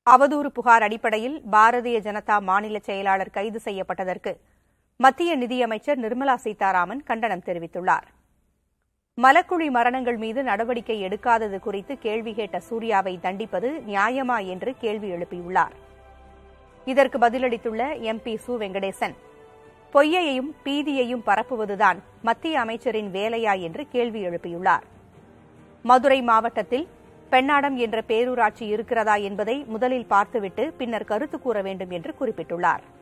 அவதூறு புகார் அடிப்படையில் பாரதிய ஜனதா மாநில செயலாளர் கைது செய்யப்பட்டதற்கு மத்திய நிதியமைச்சர் நிர்மலா சீதாராமன் கண்டனம் தெரிவித்துள்ளார் மலக்குழி மரணங்கள் மீது நடவடிக்கை எடுக்காதது குறித்து கேள்வி கேட்ட சூர்யாவை தண்டிப்பது நியாயமா என்று கேள்வி எழுப்பியுள்ளார் இதற்கு பதிலளித்துள்ள எம்பி சு வெங்கடேசன் பொய்யையும் பீதியையும் பரப்புவதுதான் மத்திய அமைச்சரின் வேலையா என்று கேள்வி எழுப்பியுள்ளார் மதுரை மாவட்டத்தில் பெண்ணாடம் என்ற பேரூராட்சி இருக்கிறதா என்பதை முதலில் பார்த்துவிட்டு பின்னர் கருத்து கூற வேண்டும் என்று குறிப்பிட்டுள்ளார்